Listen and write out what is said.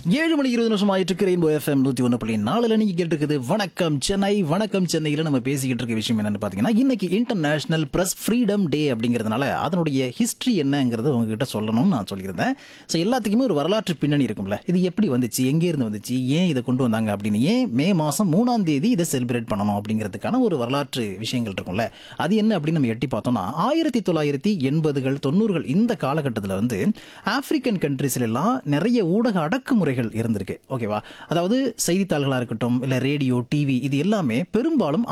ஏழு மணி இருபது நிமிஷம் ஆயிட்டு இருக்கு ரெயின்போ எஃப்எம் நூத்தி ஒன்று புள்ளி நாலுல நீங்க கேட்டு இருக்குது வணக்கம் சென்னை வணக்கம் சென்னையில நம்ம பேசிக்கிட்டு இருக்க விஷயம் என்னன்னு பாத்தீங்கன்னா இன்னைக்கு இன்டர்நேஷனல் பிரஸ் ஃப்ரீடம் டே அப்படிங்கிறதுனால அதனுடைய ஹிஸ்டரி என்னங்கிறத உங்ககிட்ட சொல்லணும்னு நான் சொல்லியிருந்தேன் ஸோ எல்லாத்துக்குமே ஒரு வரலாற்று பின்னணி இருக்கும்ல இது எப்படி வந்துச்சு எங்கே இருந்து வந்துச்சு ஏன் இதை கொண்டு வந்தாங்க அப்படின்னு ஏன் மே மாசம் மூணாம் தேதி இதை செலிப்ரேட் பண்ணணும் அப்படிங்கிறதுக்கான ஒரு வரலாற்று விஷயங்கள் இருக்கும்ல அது என்ன அப்படின்னு நம்ம எட்டி பார்த்தோம்னா ஆயிரத்தி தொள்ளாயிரத்தி எண்பதுகள் தொண்ணூறுகள் இந்த காலகட்டத்தில் வந்து ஆப்பிரிக்கன் கண்ட்ரீஸ்ல எல்லாம் நிறைய ஊடக அடக்குமுறைகள் இருந்திருக்கு ஓகேவா அதாவது செய்தித்தாள்களா இருக்கட்டும் இல்ல ரேடியோ டிவி இது எல்லாமே பெரும்பாலும்